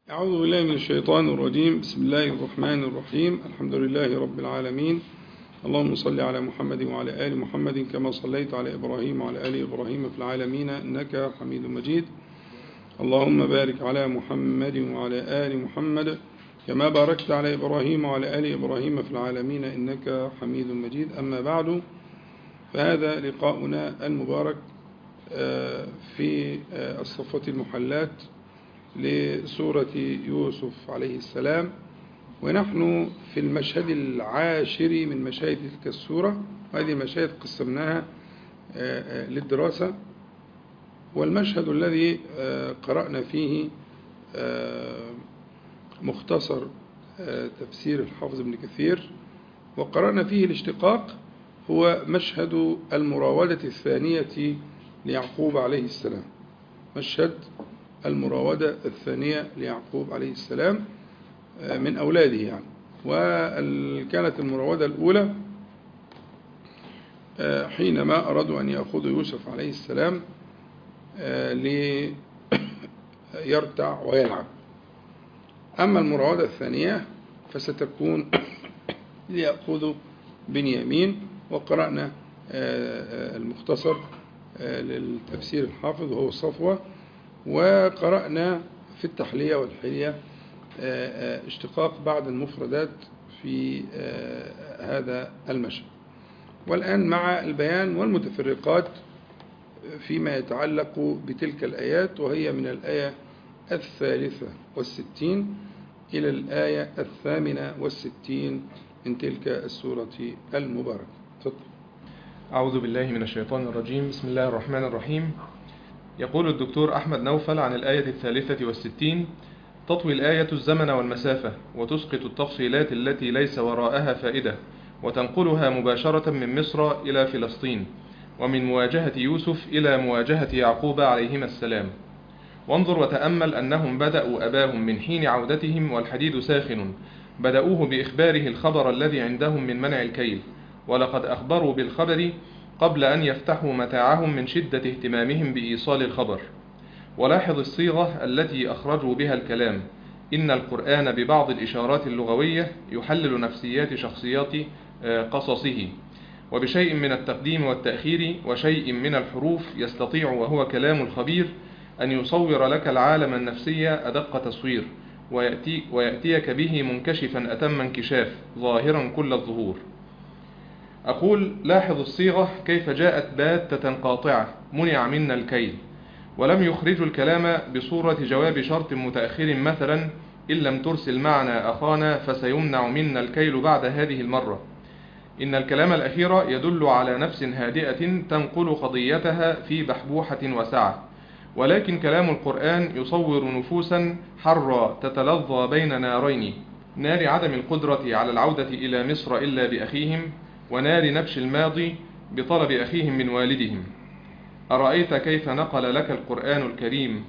أعوذ بالله من الشيطان الرجيم بسم الله الرحمن الرحيم الحمد لله رب العالمين اللهم صل على محمد وعلى آل محمد كما صليت على إبراهيم وعلى آل إبراهيم في العالمين إنك حميد مجيد اللهم بارك على محمد وعلى آل محمد كما باركت على إبراهيم وعلى آل إبراهيم في العالمين إنك حميد مجيد أما بعد فهذا لقاؤنا المبارك في الصفة المحلات لسورة يوسف عليه السلام ونحن في المشهد العاشر من مشاهد تلك السورة وهذه المشاهد قسمناها للدراسة والمشهد الذي قرأنا فيه مختصر تفسير الحافظ ابن كثير وقرأنا فيه الاشتقاق هو مشهد المراودة الثانية ليعقوب عليه السلام مشهد المراودة الثانية ليعقوب عليه السلام من أولاده يعني وكانت المراودة الأولى حينما أرادوا أن يأخذوا يوسف عليه السلام ليرتع ويلعب أما المراودة الثانية فستكون ليأخذوا بنيامين وقرأنا المختصر للتفسير الحافظ وهو الصفوة وقرأنا في التحلية والحلية اشتقاق بعض المفردات في هذا المشهد والآن مع البيان والمتفرقات فيما يتعلق بتلك الآيات وهي من الآية الثالثة والستين إلى الآية الثامنة والستين من تلك السورة المباركة تفضل أعوذ بالله من الشيطان الرجيم بسم الله الرحمن الرحيم يقول الدكتور أحمد نوفل عن الآية الثالثة والستين تطوي الآية الزمن والمسافة وتسقط التفصيلات التي ليس وراءها فائدة وتنقلها مباشرة من مصر إلى فلسطين ومن مواجهة يوسف إلى مواجهة يعقوب عليهما السلام وانظر وتأمل أنهم بدأوا أباهم من حين عودتهم والحديد ساخن بدأوه بإخباره الخبر الذي عندهم من منع الكيل ولقد أخبروا بالخبر قبل أن يفتحوا متاعهم من شدة اهتمامهم بإيصال الخبر ولاحظ الصيغة التي أخرجوا بها الكلام إن القرآن ببعض الإشارات اللغوية يحلل نفسيات شخصيات قصصه وبشيء من التقديم والتأخير وشيء من الحروف يستطيع وهو كلام الخبير أن يصور لك العالم النفسي أدق تصوير ويأتي ويأتيك به منكشفا أتم انكشاف ظاهرا كل الظهور أقول لاحظ الصيغة كيف جاءت باتة قاطعة منع منا الكيل ولم يخرجوا الكلام بصورة جواب شرط متأخر مثلا إن لم ترسل معنا أخانا فسيمنع منا الكيل بعد هذه المرة إن الكلام الأخير يدل على نفس هادئة تنقل قضيتها في بحبوحة وسعة ولكن كلام القرآن يصور نفوسا حرة تتلظى بين نارين نار عدم القدرة على العودة إلى مصر إلا بأخيهم ونار نبش الماضي بطلب أخيهم من والدهم أرأيت كيف نقل لك القرآن الكريم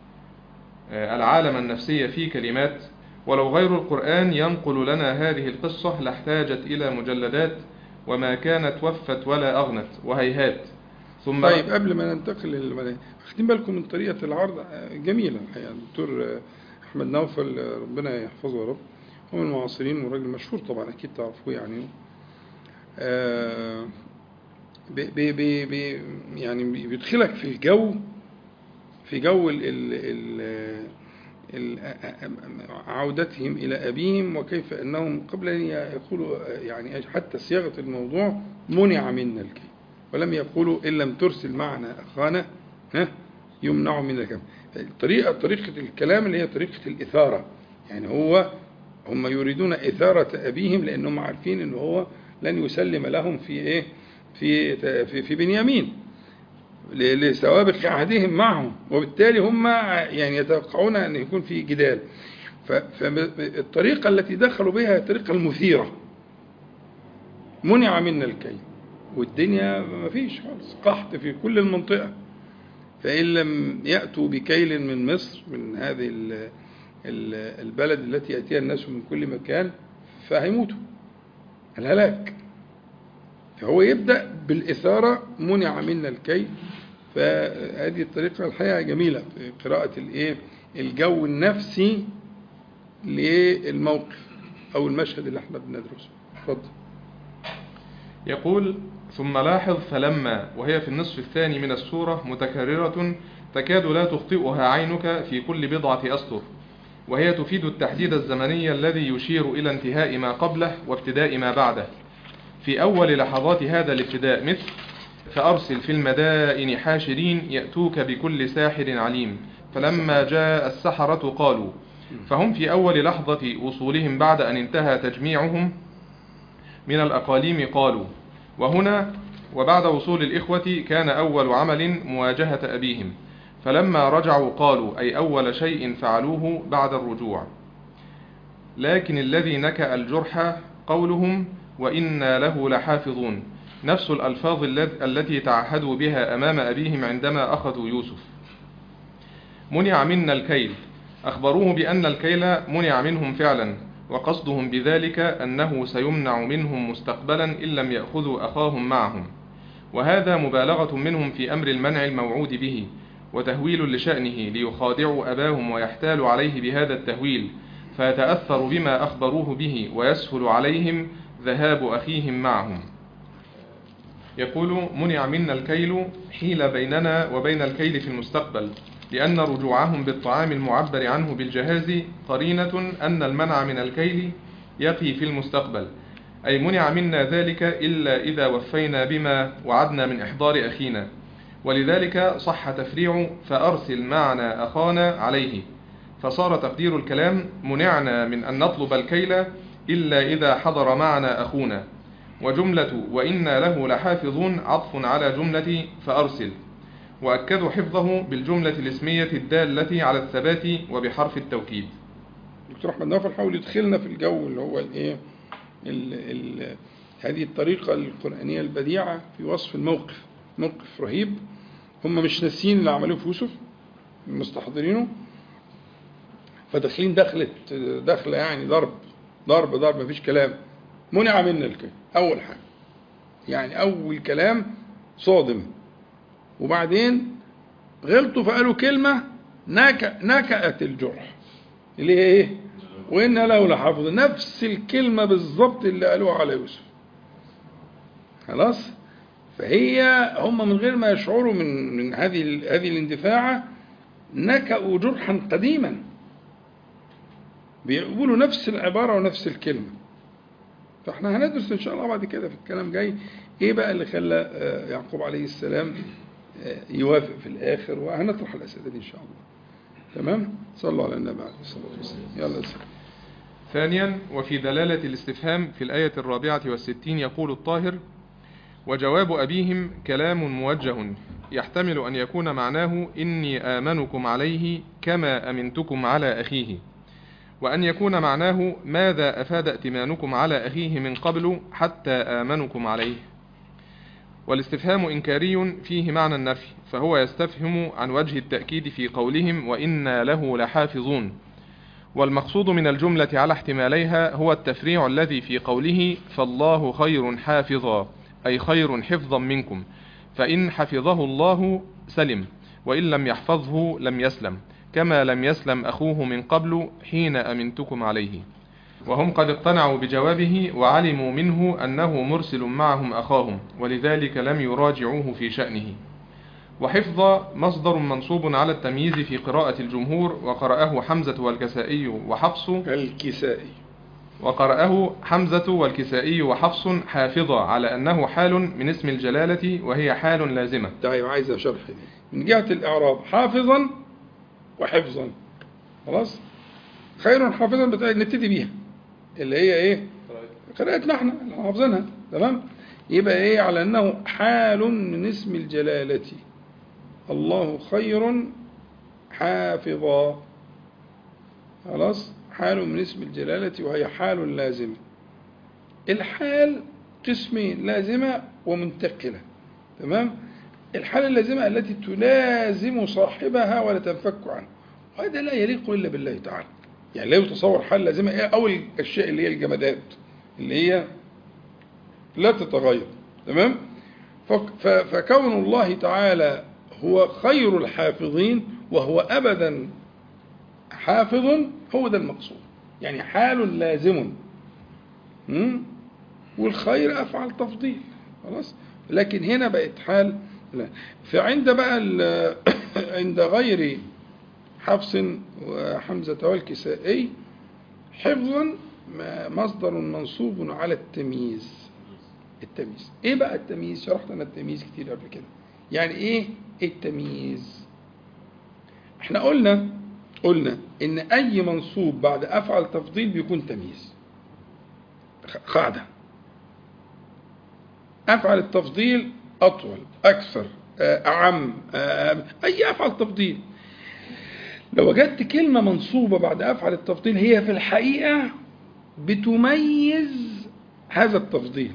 العالم النفسي في كلمات ولو غير القرآن ينقل لنا هذه القصة لاحتاجت إلى مجلدات وما كانت وفت ولا أغنت وهيهات ثم طيب قبل ما ننتقل للملايين واخدين بالكم من طريقة العرض جميلة الحقيقة الدكتور أحمد نوفل ربنا يحفظه يا رب هو من المعاصرين وراجل مشهور طبعا أكيد تعرفوه يعني بي بي بي يعني بيدخلك في الجو في جو ال ال ال عودتهم إلى أبيهم وكيف أنهم قبل أن يقولوا يعني حتى صياغة الموضوع منع منا الكي ولم يقولوا إن لم ترسل معنا أخانا ها يمنع من الكلام طريقة طريقة الكلام اللي هي طريقة الإثارة يعني هو هم يريدون إثارة أبيهم لأنهم عارفين أنه هو لن يسلم لهم في إيه في في, في بنيامين لسوابق عهدهم معهم وبالتالي هم يعني يتوقعون أن يكون في جدال فالطريقة التي دخلوا بها هي الطريقة المثيرة منع منا الكي والدنيا ما فيش خالص قحط في كل المنطقة فإن لم يأتوا بكيل من مصر من هذه البلد التي يأتيها الناس من كل مكان فهيموتوا الهلاك فهو يبدأ بالإثارة منع منا الكي فهذه الطريقة الحقيقة جميلة في قراءة الإيه الجو النفسي للموقف أو المشهد اللي احنا بندرسه اتفضل يقول ثم لاحظ فلما وهي في النصف الثاني من السورة متكررة تكاد لا تخطئها عينك في كل بضعة أسطر وهي تفيد التحديد الزمني الذي يشير إلى انتهاء ما قبله وابتداء ما بعده في أول لحظات هذا الابتداء مثل فأرسل في المدائن حاشرين يأتوك بكل ساحر عليم فلما جاء السحرة قالوا فهم في أول لحظة وصولهم بعد أن انتهى تجميعهم من الأقاليم قالوا وهنا وبعد وصول الإخوة كان أول عمل مواجهة أبيهم فلما رجعوا قالوا أي أول شيء فعلوه بعد الرجوع لكن الذي نكأ الجرح قولهم وإنا له لحافظون نفس الألفاظ التي تعهدوا بها أمام أبيهم عندما أخذوا يوسف منع منا الكيل أخبروه بأن الكيل منع منهم فعلا وقصدهم بذلك أنه سيمنع منهم مستقبلا إن لم يأخذوا أخاهم معهم وهذا مبالغة منهم في أمر المنع الموعود به وتهويل لشأنه ليخادعوا أباهم ويحتالوا عليه بهذا التهويل فيتأثر بما أخبروه به ويسهل عليهم ذهاب أخيهم معهم يقول منع منا الكيل حيل بيننا وبين الكيل في المستقبل لأن رجوعهم بالطعام المعبر عنه بالجهاز قرينة أن المنع من الكيل يقي في المستقبل أي منع منا ذلك إلا إذا وفينا بما وعدنا من إحضار أخينا ولذلك صح تفريع فأرسل معنا أخانا عليه فصار تقدير الكلام منعنا من أن نطلب الكيل إلا إذا حضر معنا أخونا وجملة وإنا له لحافظون عطف على جملة فأرسل وأكدوا حفظه بالجملة الاسمية الدالة على الثبات وبحرف التوكيد دكتور أحمد نوفل حاول يدخلنا في الجو اللي هو الإيه ال- ال- هذه الطريقة القرآنية البديعة في وصف الموقف موقف رهيب هم مش ناسيين اللي عملوه في يوسف مستحضرينه فداخلين دخلة دخلة يعني ضرب ضرب ضرب مفيش كلام منع منا الكلام أول حاجة يعني أول كلام صادم وبعدين غلطوا فقالوا كلمة نك نكأت الجرح اللي هي ايه وإن له لحافظ نفس الكلمة بالظبط اللي قالوها على يوسف خلاص فهي هم من غير ما يشعروا من من هذه ال- هذه الاندفاعة نكأوا جرحا قديما بيقولوا نفس العبارة ونفس الكلمة فاحنا هندرس ان شاء الله بعد كده في الكلام جاي ايه بقى اللي خلى آه، يعقوب عليه السلام آه، يوافق في الاخر وهنطرح الاسئله دي ان شاء الله تمام صلوا على النبي عليه الصلاه والسلام يلا يا سيدي. ثانيا وفي دلالة الاستفهام في الآية الرابعة والستين يقول الطاهر وجواب أبيهم كلام موجه يحتمل أن يكون معناه إني آمنكم عليه كما أمنتكم على أخيه وأن يكون معناه ماذا أفاد ائتمانكم على أخيه من قبل حتى آمنكم عليه والاستفهام إنكاري فيه معنى النفي فهو يستفهم عن وجه التأكيد في قولهم وإنا له لحافظون والمقصود من الجملة على احتماليها هو التفريع الذي في قوله فالله خير حافظا أي خير حفظا منكم فإن حفظه الله سلم وإن لم يحفظه لم يسلم كما لم يسلم أخوه من قبل حين أمنتكم عليه وهم قد اقتنعوا بجوابه وعلموا منه أنه مرسل معهم أخاهم ولذلك لم يراجعوه في شأنه وحفظ مصدر منصوب على التمييز في قراءة الجمهور وقرأه حمزة والكسائي وحفص الكسائي وقرأه حمزة والكسائي وحفص حافظة على أنه حال من اسم الجلالة وهي حال لازمة طيب عايزه شرح دي من جهه الاعراب حافظا وحفظا خلاص خير حافظا بتاع نبتدي بيها اللي هي ايه قراءتنا احنا اللي حافظينها تمام يبقى ايه على انه حال من اسم الجلاله الله خير حافظا خلاص حال من اسم الجلالة وهي حال لازمة الحال قسمين لازمة ومنتقلة تمام الحالة اللازمة التي تلازم صاحبها ولا تنفك عنه وهذا لا يليق إلا بالله تعالى يعني لا يتصور حال لازمة إيه أو الأشياء اللي هي الجمادات اللي هي لا تتغير تمام فك- ف- فكون الله تعالى هو خير الحافظين وهو أبدا حافظ هو ده المقصود يعني حال لازم م? والخير أفعل تفضيل خلاص لكن هنا بقت حال لا فعند بقى ال- عند غير حفص وحمزة والكسائي حفظا ما- مصدر منصوب على التمييز التمييز ايه بقى التمييز شرحت انا التمييز كتير قبل كده يعني ايه التمييز احنا قلنا قلنا ان اي منصوب بعد افعل تفضيل بيكون تمييز خ- قاعده افعل التفضيل اطول اكثر آه، اعم آه، اي افعل تفضيل لو وجدت كلمه منصوبه بعد افعل التفضيل هي في الحقيقه بتميز هذا التفضيل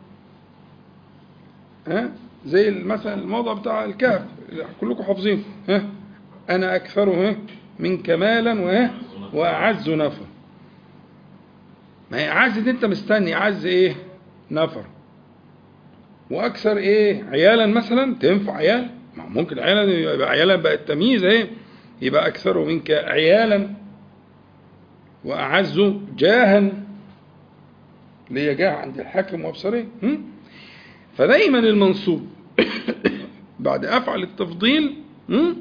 ها زي مثلا الموضع بتاع الكهف كلكم حافظين ها انا اكثره ها من كمالا وها واعز نفر ما هي اعز دي انت مستني اعز ايه نفر واكثر ايه عيالا مثلا تنفع عيال ما هو ممكن عيالا يبقى عيالا بقى التمييز اهي يبقى اكثره منك عيالا واعز جاها ليه جاه عند الحاكم وابصرين هم؟ فدايما المنصوب بعد افعل التفضيل هم؟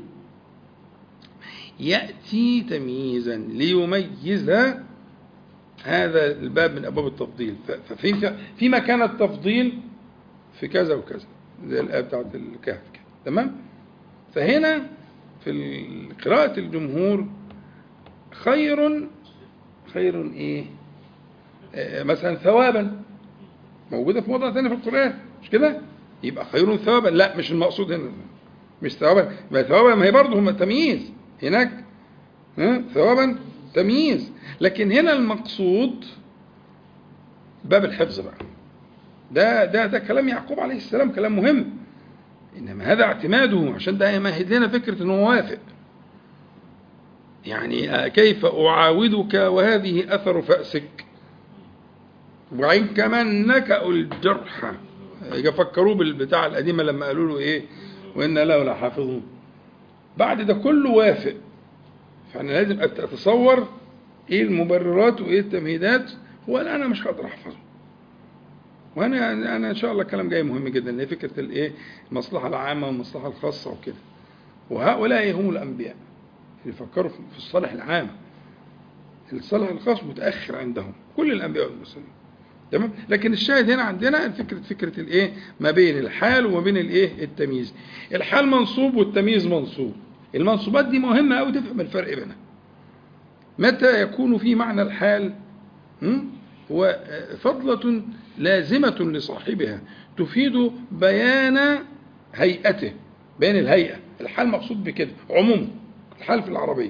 ياتي تمييزا ليميز هذا الباب من ابواب التفضيل ف- ففي في مكان التفضيل في كذا وكذا زي الايه بتاعت الكهف كده تمام فهنا في قراءة الجمهور خير خير ايه آه، مثلا ثوابا موجودة في موضع ثاني في القرآن مش كده يبقى خير ثوابا لا مش المقصود هنا مش ثوابا ما ثوابا ما هي برضه هم تمييز هناك ها ثوابا تمييز لكن هنا المقصود باب الحفظ بقى ده ده ده كلام يعقوب عليه السلام كلام مهم انما هذا اعتماده عشان ده يمهد لنا فكره انه موافق يعني آه، كيف اعاودك وهذه اثر فاسك وعين كمان نكأ الجرح يفكروا بالبتاع القديمه لما قالوا له ايه وان له لحافظون بعد ده كله وافق فانا لازم أت- اتصور ايه المبررات وايه التمهيدات هو لا انا مش هقدر احفظه وانا انا ان شاء الله الكلام جاي مهم جدا اللي هي فكره الايه المصلحه العامه والمصلحه الخاصه وكده وهؤلاء هم الانبياء اللي يفكروا في في الصالح العام الصالح الخاص متاخر عندهم كل الانبياء والمرسلين تمام لكن الشاهد هنا عندنا فكره فكره الايه ما بين الحال وما بين الايه التمييز الحال منصوب والتمييز منصوب المنصوبات دي مهمه قوي تفهم الفرق بينها متى يكون في معنى الحال هم؟ هو فضلة لازمة لصاحبها تفيد بيان هيئته بيان الهيئة الحال مقصود بكده عموما الحال في العربية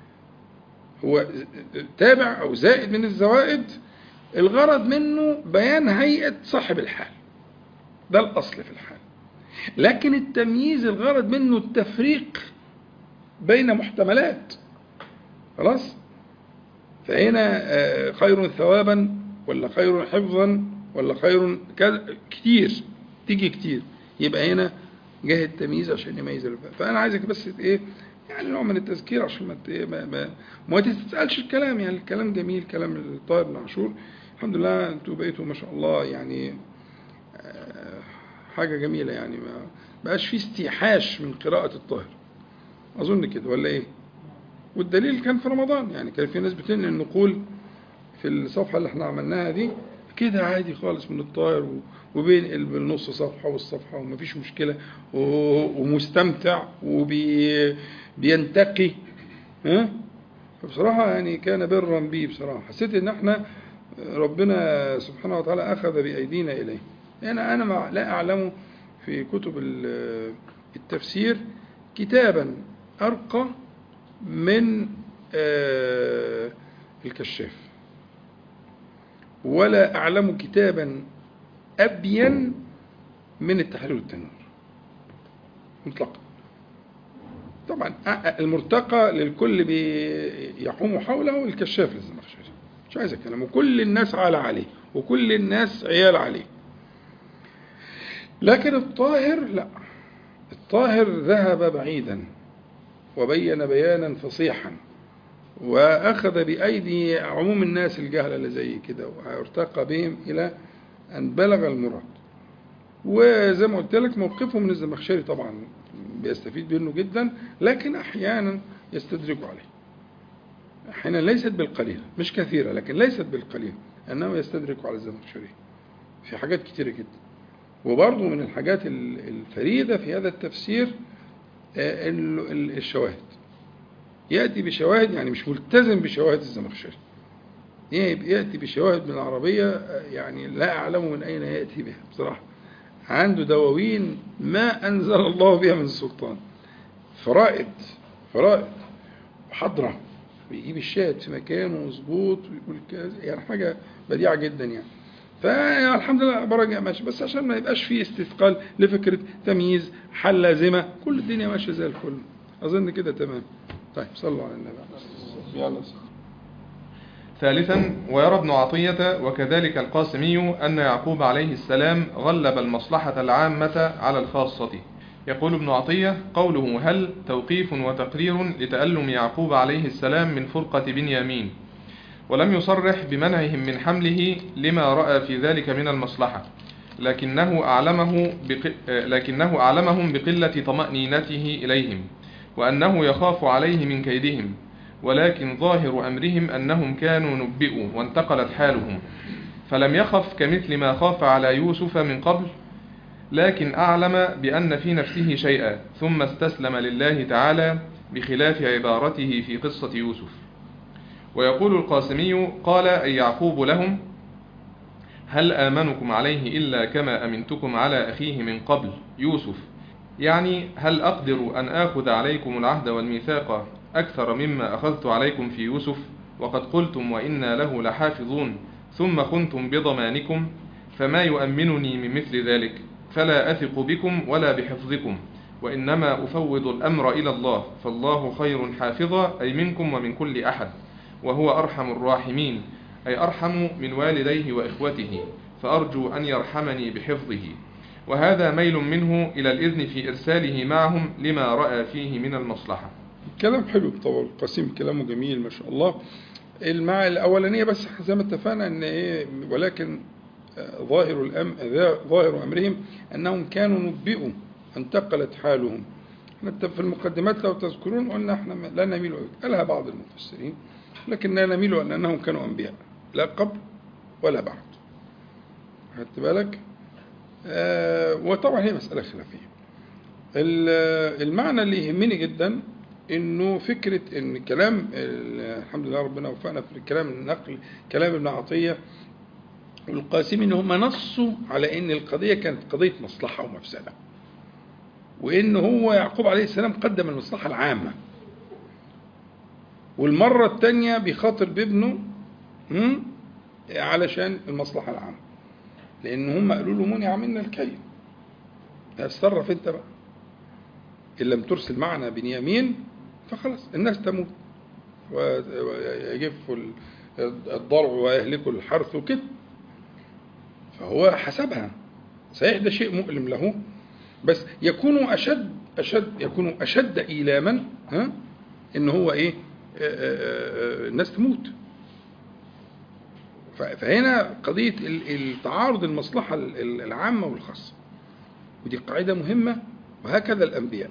هو تابع أو زائد من الزوائد الغرض منه بيان هيئة صاحب الحال ده الأصل في الحال لكن التمييز الغرض منه التفريق بين محتملات خلاص فهنا آه، خير ثوابا ولا خير حفظا ولا خير كذا كتير تيجي كتير يبقى هنا جه التمييز عشان يميز الفرق فانا عايزك بس ايه يعني نوع من التذكير عشان ما ت- ما, ما, ما تتسالش الكلام يعني الكلام جميل كلام الطاهر بن عاشور الحمد لله انتوا بقيتوا ما شاء الله يعني آه، حاجه جميله يعني ما بقاش في استيحاش من قراءه الطاهر اظن كده ولا ايه والدليل كان في رمضان يعني كان في ناس بتنقل النقول في الصفحة اللي احنا عملناها دي كده عادي خالص من الطائر و- وبينقل بالنص صفحة والصفحة ومفيش مشكلة و- ومستمتع وبينتقي ها فبصراحة يعني كان برا بي بصراحة حسيت ان احنا ربنا سبحانه وتعالى أخذ بأيدينا إليه أنا أنا مع- لا أعلم في كتب ال- التفسير كتابا أرقى من آه، الكشاف ولا أعلم كتابا أبين من التحرير والتنوير مطلقا طبعا أ- المرتقى للكل بيحوم حوله الكشاف للزمخشري مش عايز الكلام وكل الناس على عليه وكل الناس عيال عليه لكن الطاهر لا الطاهر ذهب بعيدا وبين بيانا فصيحا وأخذ بأيدي عموم الناس الجهلة اللي زي كده وارتقى بهم إلى أن بلغ المراد وزي ما قلت لك موقفه من الزمخشري طبعا بيستفيد منه جدا لكن أحيانا يستدرك عليه أحيانا ليست بالقليل مش كثيرة لكن ليست بالقليل أنه يستدرك على الزمخشري في حاجات كتيرة جدا وبرضه من الحاجات الفريدة في هذا التفسير الشواهد يأتي بشواهد يعني مش ملتزم بشواهد الزمخشري يأتي بشواهد من العربية يعني لا أعلم من أين يأتي بها بصراحة عنده دواوين ما أنزل الله بها من سلطان فرائد فرائد حضرة بيجيب الشاهد في مكانه مظبوط ويقول كذا يعني حاجة بديعة جدا يعني فالحمد لله برجع ماشي بس عشان ما يبقاش فيه استثقال لفكرة تمييز حل لازمة كل الدنيا ماشية زي الفل أظن كده تمام طيب صلوا على النبي يلا ثالثا ويرى ابن عطية وكذلك القاسمي أن يعقوب عليه السلام غلب المصلحة العامة على الخاصة يقول ابن عطية قوله هل توقيف وتقرير لتألم يعقوب عليه السلام من فرقة بنيامين ولم يصرح بمنعهم من حمله لما رأى في ذلك من المصلحة لكنه أعلمه بق... لكنه أعلمهم بقلة طمأنينته إليهم وأنه يخاف عليه من كيدهم ولكن ظاهر أمرهم أنهم كانوا نبئوا وانتقلت حالهم فلم يخف كمثل ما خاف على يوسف من قبل لكن أعلم بأن في نفسه شيئا ثم استسلم لله تعالى بخلاف عبارته في قصة يوسف ويقول القاسمي قال أي يعقوب لهم هل آمنكم عليه إلا كما أمنتكم على أخيه من قبل يوسف يعني هل أقدر أن آخذ عليكم العهد والميثاق أكثر مما أخذت عليكم في يوسف وقد قلتم وإنا له لحافظون ثم خنتم بضمانكم فما يؤمنني من مثل ذلك فلا أثق بكم ولا بحفظكم وإنما أفوض الأمر إلى الله فالله خير حافظا أي منكم ومن كل أحد وهو أرحم الراحمين أي أرحم من والديه وإخوته فأرجو أن يرحمني بحفظه وهذا ميل منه إلى الإذن في إرساله معهم لما رأى فيه من المصلحة كلام حلو طبعا القسيم كلامه جميل ما شاء الله المع الأولانية بس زي ما اتفقنا أن إيه ولكن ظاهر الأم ظاهر أمرهم أنهم كانوا نبئوا انتقلت حالهم احنا في المقدمات لو تذكرون قلنا احنا لا نميل قالها بعض المفسرين لكننا نميل أن أنهم كانوا أنبياء لا قبل ولا بعد خدت بالك آه وطبعا هي مسألة خلافية المعنى اللي يهمني جدا انه فكرة ان كلام الحمد لله ربنا وفقنا في الكلام النقل كلام ابن عطية والقاسم ان هم نصوا على ان القضية كانت قضية مصلحة ومفسدة وان هو يعقوب عليه السلام قدم المصلحة العامة والمرة الثانية بيخاطر بابنه علشان المصلحة العامة لان هم قالوا له منع منا الكيل اتصرف انت بقى ان لم ترسل معنا بنيامين فخلاص الناس تموت ويجف الضرع ويهلك الحرث وكده فهو حسبها صحيح ده شيء مؤلم له بس يكون اشد اشد يكون اشد ايلاما ها ان هو ايه الناس تموت فهنا قضيه التعارض المصلحه العامه والخاصه ودي قاعده مهمه وهكذا الانبياء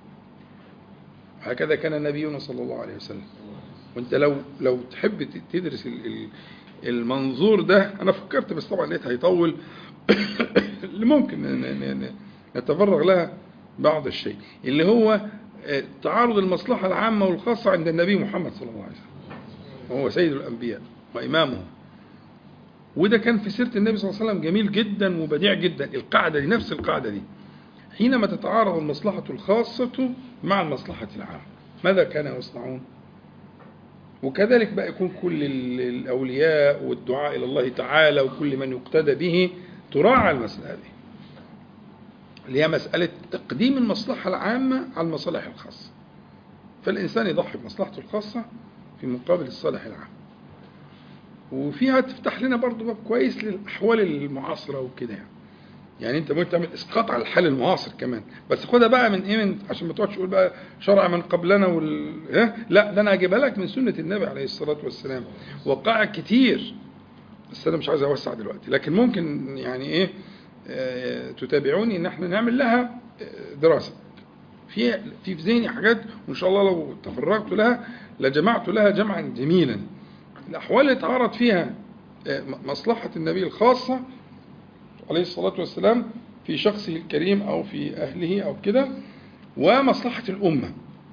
هكذا كان نبينا صلى الله عليه وسلم وانت لو لو تحب تدرس المنظور ده انا فكرت بس طبعا لقيت هيطول ممكن نتفرغ لها بعض الشيء اللي هو تعارض المصلحة العامة والخاصة عند النبي محمد صلى الله عليه وسلم وهو سيد الأنبياء وإمامهم وده كان في سيرة النبي صلى الله عليه وسلم جميل جدا وبديع جدا القاعدة دي نفس القاعدة دي حينما تتعارض المصلحة الخاصة مع المصلحة العامة ماذا كانوا يصنعون وكذلك بقى يكون كل الأولياء والدعاء إلى الله تعالى وكل من يقتدى به تراعى المسألة دي اللي هي مسألة تقديم المصلحة العامة على المصالح الخاصة فالإنسان يضحي بمصلحته الخاصة في مقابل الصالح العام وفيها تفتح لنا برضو باب كويس للأحوال المعاصرة وكده يعني يعني انت ممكن تعمل اسقاط على الحال المعاصر كمان بس خدها بقى من ايه من عشان ما تقعدش تقول بقى شرع من قبلنا وال ها لا ده انا هجيبها لك من سنه النبي عليه الصلاه والسلام وقائع كتير بس انا مش عايز اوسع دلوقتي لكن ممكن يعني ايه آه، تتابعوني ان احنا نعمل لها آه، دراسه في في في ذهني حاجات وان شاء الله لو تفرغت لها لجمعت لها جمعا جميلا الاحوال اللي اتعرض فيها آه، م- مصلحه النبي الخاصه عليه الصلاه والسلام في شخصه الكريم او في اهله او كده ومصلحه الامه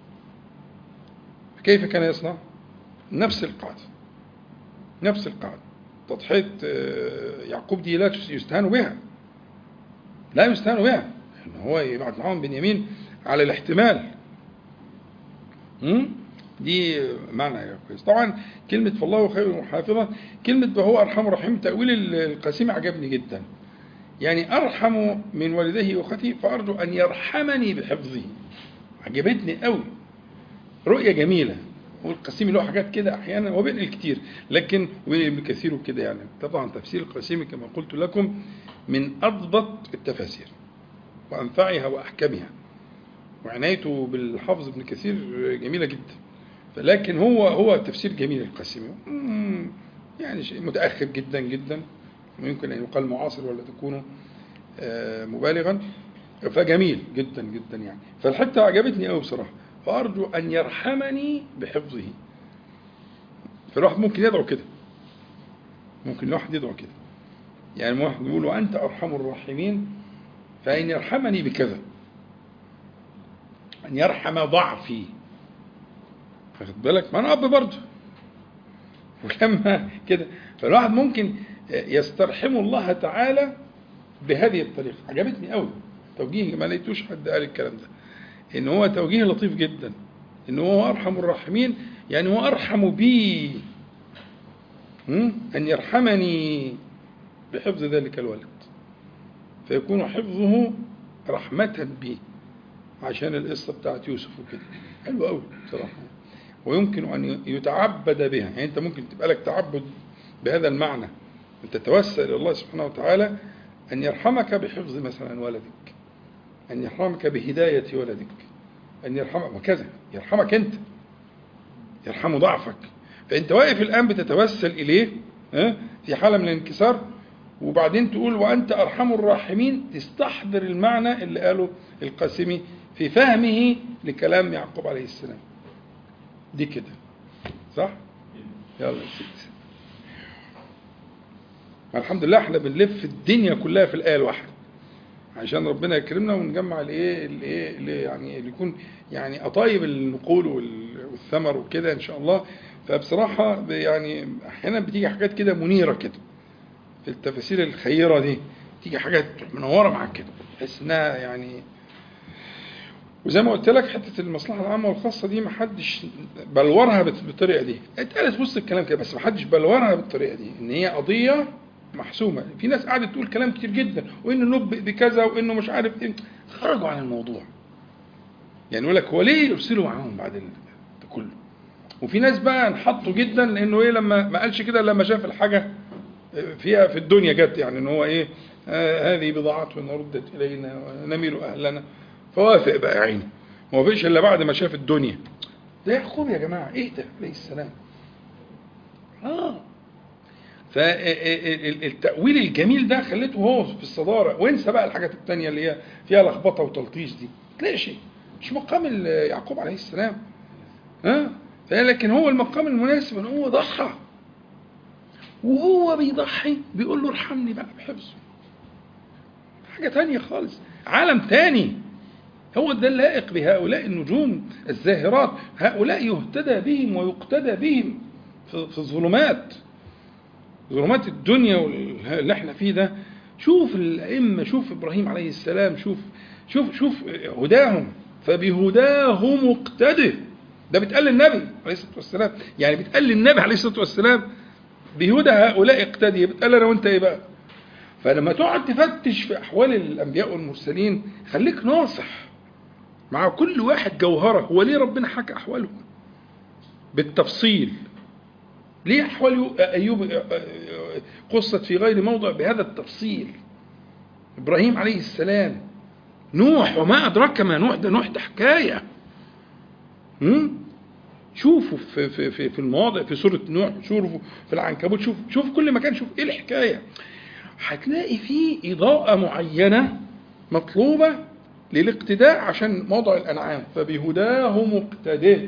كيف كان يصنع نفس القاعده نفس القاعده تضحيه آه، يعقوب دي لا يستهان بها لا يستهان بها ان هو يبعت معاهم بنيامين على الاحتمال مم؟ دي معنى كويس طبعا كلمة فالله خير حافظة كلمة وهو أرحم رحيم تأويل القاسم عجبني جدا يعني أرحم من والديه وأخته فأرجو أن يرحمني بحفظه عجبتني قوي رؤية جميلة والقسيم له حاجات كده أحيانا هو بينقل كتير لكن وابن كثير وكده يعني طبعا تفسير القسيم كما قلت لكم من أضبط التفاسير وأنفعها وأحكمها وعنايته بالحفظ ابن كثير جميلة جدا فلكن هو هو تفسير جميل القاسمي مم، يعني شيء متأخر جدا جدا ويمكن أن يقال معاصر ولا تكون آه، مبالغا فجميل جدا جدا يعني فالحتة عجبتني قوي بصراحة فأرجو أن يرحمني بحفظه فالواحد ممكن يدعو كده ممكن الواحد يدعو كده يعني واحد يقول وأنت أرحم الراحمين فإن يرحمني بكذا أن يرحم ضعفي واخد بالك ما أنا أب برضه ولما كده فالواحد ممكن يسترحم الله تعالى بهذه الطريقة عجبتني قوي توجيه ما لقيتوش حد قال الكلام ده ان هو توجيه لطيف جدا ان هو ارحم الراحمين يعني هو ارحم بي م? ان يرحمني بحفظ ذلك الولد فيكون حفظه رحمة بي عشان القصة بتاعت يوسف وكده حلو قوي بصراحة ويمكن أن يتعبد بها يعني أنت ممكن تبقى لك تعبد بهذا المعنى أن تتوسل إلى الله سبحانه وتعالى أن يرحمك بحفظ مثلا ولدك أن يرحمك بهداية ولدك أن يرحمك وكذا يرحمك أنت يرحم ضعفك فأنت واقف الآن بتتوسل إليه ها، في حالة من الانكسار وبعدين تقول وأنت أرحم الراحمين تستحضر المعنى اللي قاله القاسمي في فهمه لكلام يعقوب عليه السلام دي كده صح؟ يلا يا سيدي الحمد لله احنا بنلف الدنيا كلها في الآية الواحدة عشان ربنا يكرمنا ونجمع الايه الايه اللي يعني اللي يكون يعني قطايب النقول وال- والثمر وكده ان شاء الله فبصراحه ب- يعني احيانا بتيجي حاجات كده منيره كده في التفاسير الخيره دي تيجي حاجات منوره معاك كده تحس انها يعني وزي ما قلت لك حته المصلحه العامه والخاصه دي ما حدش بلورها بت- بالطريقه دي اتقالت في وسط الكلام كده بس ما حدش بلورها بالطريقه دي ان هي قضيه محسومه في ناس قعدت تقول كلام كتير جدا وانه نبئ بكذا وانه مش عارف ايه خرجوا عن الموضوع يعني يقول لك هو ليه يرسلوا معاهم بعد ال- ده كله وفي ناس بقى انحطوا جدا لانه ايه لما ما قالش كده لما شاف الحاجه فيها في الدنيا جت يعني ان هو ايه آه هذه بضاعتنا ردت الينا ونميل اهلنا فوافق بقى يا عيني ما وافقش الا بعد ما شاف الدنيا ده يعقوب يا جماعه ايه ده عليه السلام اه فالتأويل الجميل ده خليته هو في الصدارة وانسى بقى الحاجات التانية اللي هي فيها لخبطة وتلطيش دي تلاقي شيء مش مقام ال- يعقوب عليه السلام ها لكن هو المقام المناسب ان هو ضحى وهو بيضحي بيقول له ارحمني بقى بحفظه حاجة تانية خالص عالم تاني هو ده اللائق بهؤلاء النجوم الزاهرات هؤلاء يهتدى بهم ويقتدى بهم في في الظلمات ظلمات الدنيا واللي احنا فيه ده شوف الأئمة شوف إبراهيم عليه السلام شوف شوف شوف هداهم فبهداهم اقتده ده بيتقال للنبي عليه الصلاة والسلام يعني بيتقال للنبي عليه الصلاة والسلام بهدى هؤلاء اقتدي بتقال أنا وأنت إيه بقى فلما تقعد تفتش في أحوال الأنبياء والمرسلين خليك ناصح مع كل واحد جوهرة هو ليه ربنا حكى أحوالهم بالتفصيل ليه أحوال أيوب قصت في غير موضع بهذا التفصيل إبراهيم عليه السلام نوح وما أدراك ما نوح ده نوح ده حكاية هم؟ شوفوا في في في في المواضع في سورة نوح شوفوا في العنكبوت شوف شوف كل مكان شوف ايه الحكاية هتلاقي فيه إضاءة معينة مطلوبة للاقتداء عشان موضع الأنعام فبهداه مقتده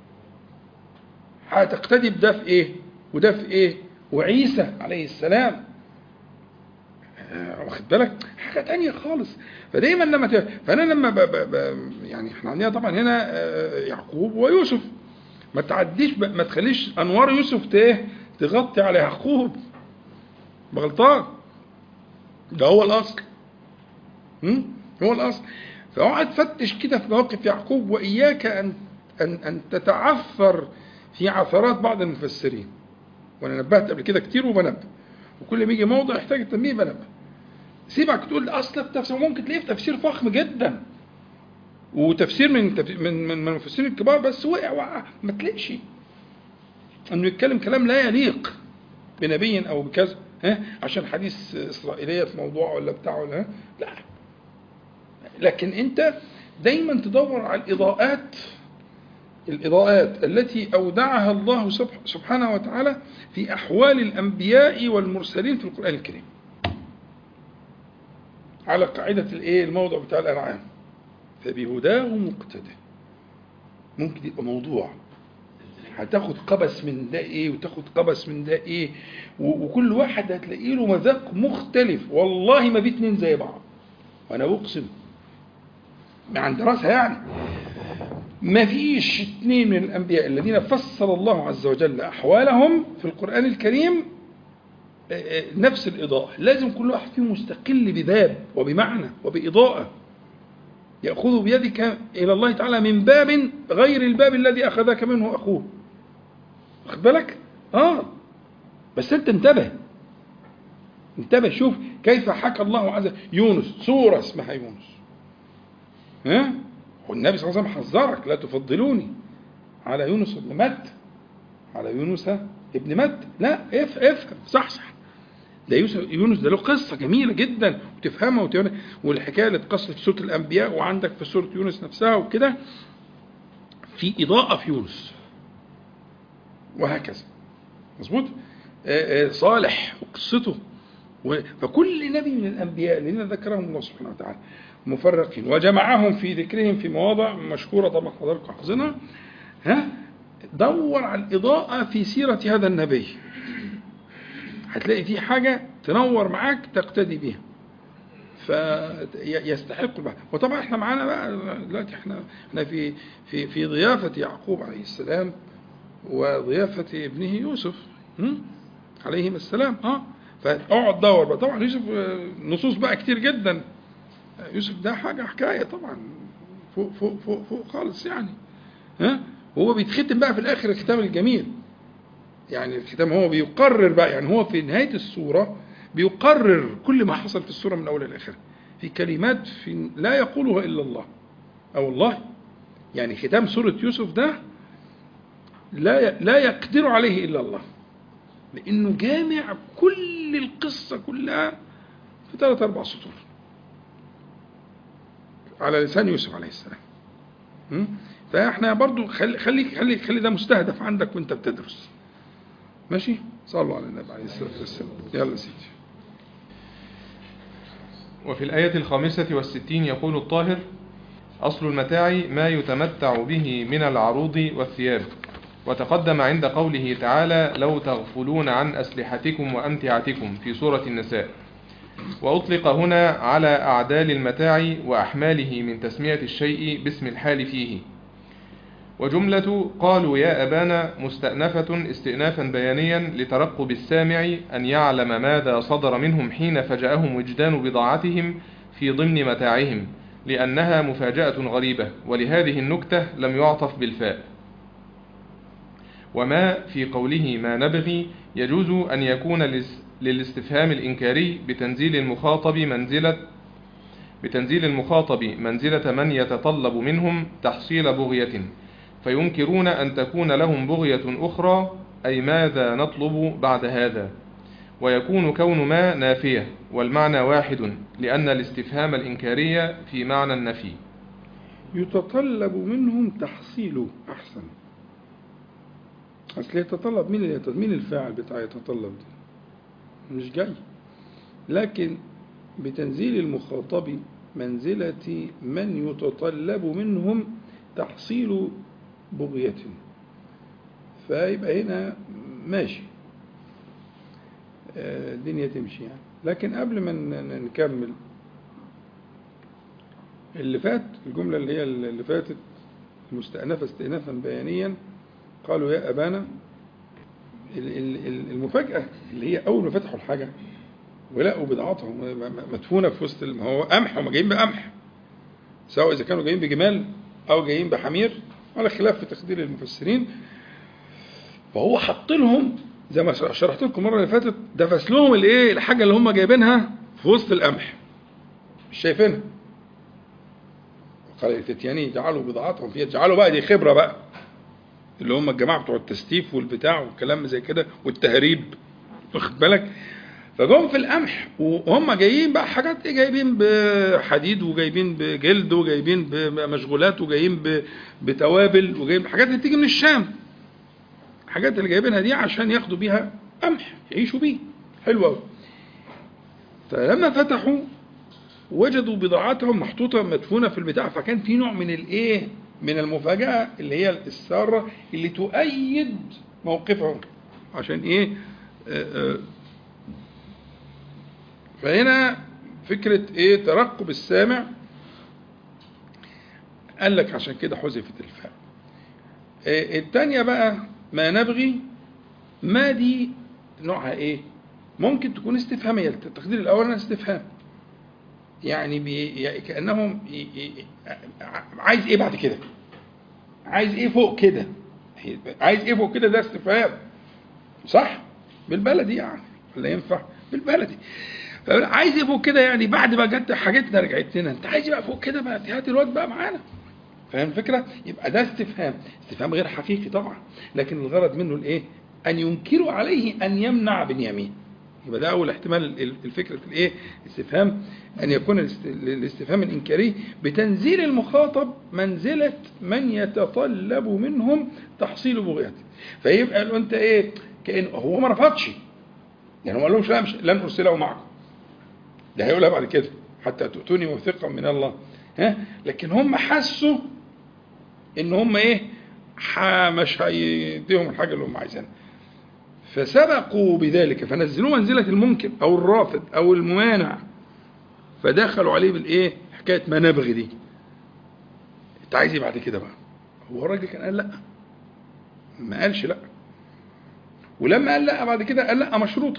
هتقتدي بده في ايه وده في ايه وعيسى عليه السلام آه، واخد بالك حاجه تانية خالص فدايما لما ت... فانا لما ب... ب... ب... يعني احنا عندنا طبعا هنا آه، يعقوب ويوسف ما تعديش ب... ما تخليش انوار يوسف ت... إيه؟ تغطي على يعقوب بغلطان ده هو الاصل هم؟ هو الاصل فاقعد تفتش كده في مواقف يعقوب واياك ان ان ان تتعثر في عثرات بعض المفسرين وانا نبهت قبل كده كتير وبنبه وكل ما يجي موضع يحتاج التنبيه بنبه سيبك تقول اصل التفسير ممكن تلاقيه في تفسير فخم جدا وتفسير من تف- من من من المفسرين الكبار بس وقع وقع ما تلاقيش انه يتكلم كلام لا يليق بنبي او بكذا ها عشان حديث اسرائيليه في موضوع ولا بتاع ولا ها؟ لا لكن انت دايما تدور على الاضاءات الإضاءات التي أودعها الله سب- سبحانه وتعالى في أحوال الأنبياء والمرسلين في القرآن الكريم على قاعدة الإيه الموضع بتاع الأنعام فبهداه مقتدى ممكن يبقى موضوع هتاخد قبس من ده ايه وتاخد قبس من ده ايه و- وكل واحد هتلاقي له مذاق مختلف والله ما في اتنين زي بعض وانا اقسم عن دراسه يعني ما فيش اثنين من الأنبياء الذين فسر الله عز وجل أحوالهم في القرآن الكريم آه، آه، نفس الإضاءة لازم كل واحد فيهم مستقل بباب وبمعنى وبإضاءة يأخذ بيدك إلى الله تعالى من باب غير الباب الذي أخذك منه أخوه واخد بالك؟ آه بس أنت انتبه انتبه شوف كيف حكى الله عز وجل يونس سورة اسمها يونس ها والنبي صلى الله عليه وسلم حذرك لا تفضلوني على يونس بن مت على يونس ابن مت لا اف افهم صح صح ده يوسف يونس ده له قصه جميله جدا وتفهمها وتفهمها والحكايه اللي اتقصت في سوره الانبياء وعندك في سوره يونس نفسها وكده في اضاءه في يونس وهكذا مظبوط آه، آه، صالح وقصته و- فكل نبي من الانبياء الذين ذكرهم الله سبحانه وتعالى مفرقين وجمعهم في ذكرهم في مواضع مشهوره طبعا حضراتكم حافظينها ها دور على الاضاءه في سيره هذا النبي هتلاقي في حاجه تنور معاك تقتدي بيها فيستحق البحث وطبعا احنا معانا بقى دلوقتي احنا احنا في في في ضيافه يعقوب عليه السلام وضيافه ابنه يوسف هم؟ عليهما السلام اه فاقعد دور بقى طبعا يوسف آه، نصوص بقى كتير جدا يوسف ده حاجه حكايه طبعا فوق فوق فوق فوق خالص يعني ها هو بيتختم بقى في الاخر الختام الجميل يعني الختام هو بيقرر بقى يعني هو في نهايه السوره بيقرر كل ما حصل في السوره من اولها لاخرها في كلمات في لا يقولها الا الله او الله يعني ختام سوره يوسف ده لا ي- لا يقدر عليه الا الله لانه جامع كل القصه كلها في ثلاث اربع سطور على لسان يوسف عليه السلام م? فاحنا برضو خلي خلي خلي خلي ده مستهدف عندك وانت بتدرس ماشي صلوا على النبي عليه الصلاه والسلام يلا سيدي وفي الآية الخامسة والستين يقول الطاهر أصل المتاع ما يتمتع به من العروض والثياب وتقدم عند قوله تعالى لو تغفلون عن أسلحتكم وأمتعتكم في سورة النساء وأطلق هنا على أعدال المتاع وأحماله من تسمية الشيء باسم الحال فيه وجملة قالوا يا أبانا مستأنفة استئنافا بيانيا لترقب السامع أن يعلم ماذا صدر منهم حين فجأهم وجدان بضاعتهم في ضمن متاعهم لأنها مفاجأة غريبة ولهذه النكتة لم يعطف بالفاء وما في قوله ما نبغي يجوز أن يكون لس- للاستفهام الإنكاري بتنزيل المخاطب منزلة بتنزيل المخاطب منزلة من يتطلب منهم تحصيل بغية فينكرون أن تكون لهم بغية أخرى أي ماذا نطلب بعد هذا ويكون كون ما نافية والمعنى واحد لأن الاستفهام الإنكارية في معنى النفي يتطلب منهم تحصيله أحسن أصل يتطلب مين اللي يتطلب مين الفاعل بتاع يتطلب ده مش جاي لكن بتنزيل المخاطب منزلة من يتطلب منهم تحصيل بغية فيبقى هنا ماشي آه، الدنيا تمشي يعني لكن قبل ما ن- نكمل اللي فات الجملة اللي هي اللي فاتت المستأنفة استئنافا بيانيا قالوا يا أبانا ال- ال- ال- المفاجأة اللي هي أول ما فتحوا الحاجة ولقوا بضاعتهم م- م- مدفونة في وسط ال- ما هو قمح هم جايين بقمح سواء إذا كانوا جايين بجمال أو جايين بحمير على خلاف في تقدير المفسرين فهو حط لهم زي ما شرحت لكم المره اللي فاتت دفس لهم الايه الحاجه اللي هم جايبينها في وسط القمح مش شايفينها قال الفتياني جعلوا بضاعتهم فيها جعلوا بقى دي خبره بقى اللي هم الجماعه بتوع التستيف والبتاع والكلام زي كده والتهريب واخد بالك فجم في القمح وهم جايين بقى حاجات ايه جايبين بحديد وجايبين بجلد وجايبين بمشغولات وجايين ب- بتوابل وجايبين حاجات اللي بتيجي من الشام الحاجات اللي جايبينها دي عشان ياخدوا بيها قمح يعيشوا بيه حلو قوي فلما فتحوا وجدوا بضاعتهم محطوطه مدفونه في البتاع فكان في نوع من الايه من المفاجاه اللي هي الساره اللي تؤيد موقفهم عشان ايه آه، آه، فهنا فكره ايه ترقب السامع قال لك عشان كده حذفت الفاء آه، التانية بقى ما نبغي ما دي نوعها ايه ممكن تكون استفهامية التقدير الاول أنها استفهام يعني, بي يعني كأنهم ي- ي- عايز ايه بعد كده عايز ايه فوق كده عايز ايه فوق كده ده استفهام صح بالبلدي يعني ولا ينفع بالبلدي عايز ايه فوق كده يعني بعد ما جت حاجتنا رجعت لنا انت عايز إيه بقى فوق كده بقى هات الواد بقى معانا فاهم الفكره؟ يبقى ده استفهام، استفهام غير حقيقي طبعا، لكن الغرض منه الايه؟ ان ينكروا عليه ان يمنع بنيامين. يبقى ده اول احتمال ال- الفكره الايه؟ استفهام ان يكون الاست- الاستفهام الانكاري بتنزيل المخاطب منزله من يتطلب منهم تحصيل بغيته. فيبقى له انت ايه؟ كان هو ما رفضش. يعني هو ما قالهمش لا مش لن ارسله معكم. ده هيقولها بعد كده حتى تؤتوني موثقا من الله ها لكن هم حسوا ان هم ايه ح- مش هيديهم الحاجه اللي هم عايزينها فسبقوا بذلك فنزلوه منزله المنكر او الرافض او الممانع فدخلوا عليه بالايه حكايه ما نبغي دي انت عايز ايه بعد كده بقى هو الراجل كان قال لا ما قالش لا ولما قال لا بعد كده قال لا مشروطه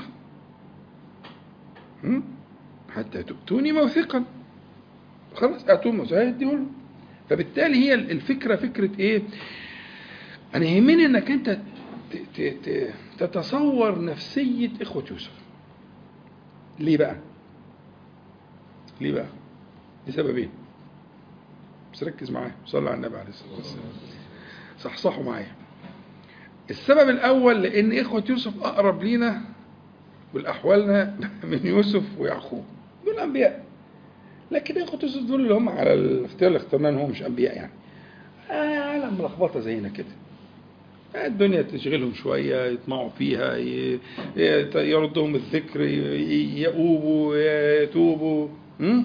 م? حتى تؤتوني موثقا خلاص اتوا موثقا هيديهولهم فبالتالي هي الفكره فكره ايه؟ انا يهمني انك انت ت- ت- ت- تتصور نفسيه اخوه يوسف. ليه بقى؟ ليه بقى؟ لسببين. بس ركز معايا صلى على النبي عليه الصلاه والسلام. صحصحوا معايا. السبب الاول لان اخوه يوسف اقرب لينا والاحوالنا من يوسف ويعقوب. دول انبياء. لكن اخوه يوسف دول اللي هم على الاختيار اللي اخترناه ان هم مش انبياء يعني. آه عالم ملخبطه زينا كده. الدنيا تشغلهم شوية يطمعوا فيها ي- ي- يردهم الذكر ي- يؤوبوا يتوبوا م?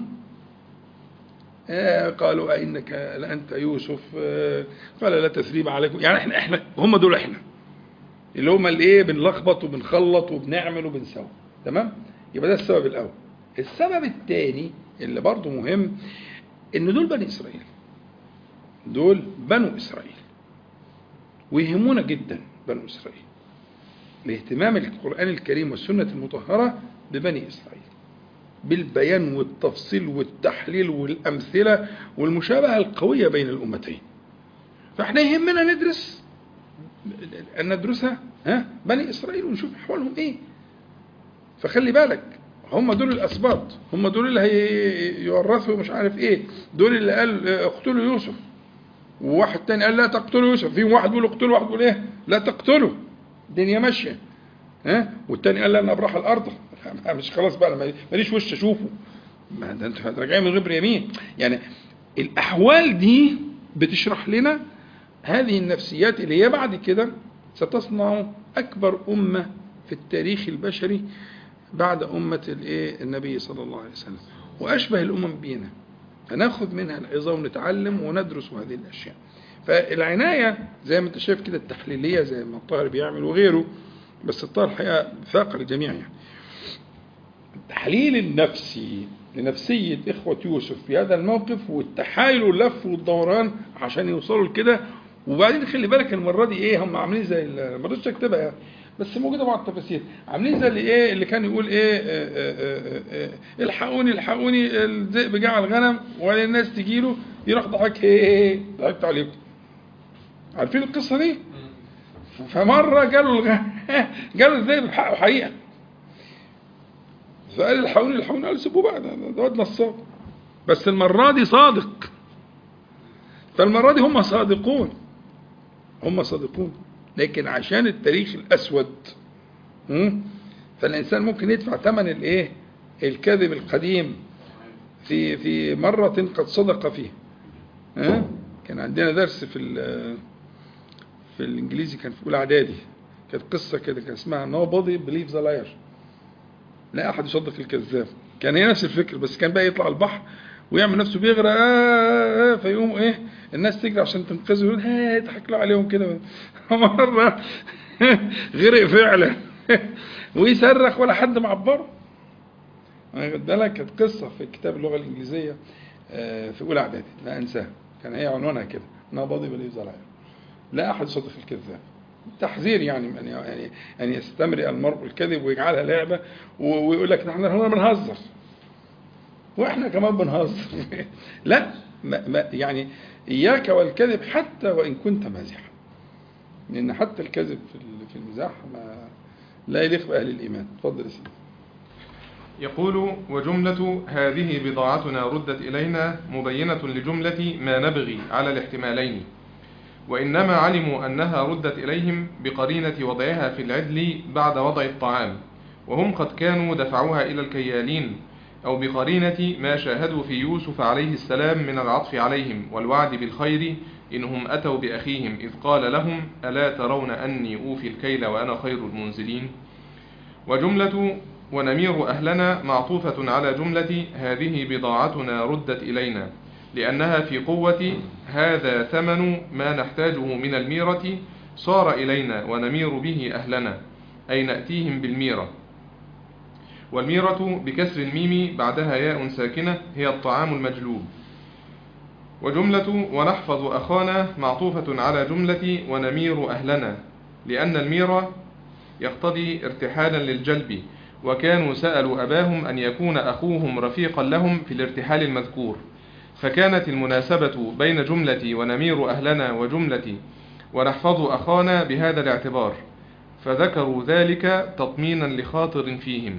آه، قالوا أئنك لأنت يوسف آه، قال لا تثريب عليكم يعني احنا احنا هم دول احنا اللي هم اللي ايه بنلخبط وبنخلط وبنعمل وبنسوي تمام يبقى ده السبب الاول السبب الثاني اللي برضه مهم ان دول بني اسرائيل دول بنو اسرائيل ويهمونا جدا بنو اسرائيل لاهتمام القران الكريم والسنه المطهره ببني اسرائيل بالبيان والتفصيل والتحليل والامثله والمشابهه القويه بين الامتين فاحنا يهمنا ندرس ان ندرسها ها بني اسرائيل ونشوف احوالهم ايه فخلي بالك هم دول الاسباط هم دول اللي هيورثوا مش عارف ايه دول اللي قال اقتلوا يوسف وواحد تاني قال لا تقتلوا يوسف فيهم واحد بيقول اقتلوا واحد بيقول ايه لا تقتلوا الدنيا ماشيه ها والتاني قال لا انا ابرح الارض مش خلاص بقى انا ماليش وش اشوفه ما ده انت راجعين من غبر يمين يعني الاحوال دي بتشرح لنا هذه النفسيات اللي هي بعد كده ستصنع اكبر امه في التاريخ البشري بعد امه الايه النبي صلى الله عليه وسلم واشبه الامم بينا هناخد منها العظه ونتعلم وندرس هذه الاشياء فالعنايه زي ما انت شايف كده التحليليه زي ما الطاهر بيعمل وغيره بس الطاهر الحقيقه فاق الجميع يعني التحليل النفسي لنفسية إخوة يوسف في هذا الموقف والتحايل واللف والدوران عشان يوصلوا لكده وبعدين خلي بالك المرة دي إيه هم عاملين زي ما رضيتش أكتبها يعني بس موجودة بعض التفاسير عاملين زي اللي إيه اللي كان يقول إيه آه، آه، آه، آه، الحقوني الحقوني الذئب جاع الغنم وبعدين الناس تجي له يروح ضحك هي ضحكت عليكم عارفين القصة دي؟ فمرة جاله الغ... جاله الذئب بحقه حقيقة فقال الحقوني الحقوني قال سيبوه بقى ده ده واد نصاب بس المرة دي صادق فالمرة دي هم صادقون هم صادقون لكن عشان التاريخ الأسود مم، فالإنسان ممكن يدفع ثمن الإيه؟ الكذب القديم في في مرة قد صدق فيه ها؟ كان عندنا درس في ال- في الإنجليزي كان في أولى إعدادي كانت قصة كده كان اسمها nobody believes a liar لا احد يصدق الكذاب كان هي نفس الفكر بس كان بقى يطلع البحر ويعمل نفسه بيغرق آه آه فيقوم ايه الناس تجري عشان تنقذه يقول ها يضحك له عليهم كده مره غرق فعلا ويصرخ ولا حد معبره واخد بالك كانت قصه في كتاب اللغه الانجليزيه آه، في اولى اعدادي لا انساها كان هي عنوانها كده نابضي بليفز على لا احد يصدق الكذاب تحذير يعني ان يعني ان يستمرئ المرء الكذب ويجعلها لعبه و- ويقول لك نحن هنا بنهزر واحنا كمان بنهزر لا ما ما يعني اياك والكذب حتى وان كنت مازحا لان حتى الكذب في ال- في المزاح ما لا يليق باهل الايمان اتفضل يا سيدي يقول وجملة هذه بضاعتنا ردت إلينا مبينة لجملة ما نبغي على الاحتمالين وإنما علموا أنها ردت إليهم بقرينة وضعها في العدل بعد وضع الطعام وهم قد كانوا دفعوها إلى الكيالين أو بقرينة ما شاهدوا في يوسف عليه السلام من العطف عليهم والوعد بالخير إنهم أتوا بأخيهم إذ قال لهم ألا ترون أني أوفي الكيل وأنا خير المنزلين وجملة ونمير أهلنا معطوفة على جملة هذه بضاعتنا ردت إلينا لأنها في قوة هذا ثمن ما نحتاجه من الميرة صار إلينا ونمير به أهلنا أي نأتيهم بالميرة والميرة بكسر الميم بعدها ياء ساكنة هي الطعام المجلوب وجملة ونحفظ أخانا معطوفة على جملة ونمير أهلنا لأن الميرة يقتضي ارتحالا للجلب وكانوا سألوا أباهم أن يكون أخوهم رفيقا لهم في الارتحال المذكور فكانت المناسبة بين جملة ونمير أهلنا وجملة ونحفظ أخانا بهذا الاعتبار فذكروا ذلك تطمينا لخاطر فيهم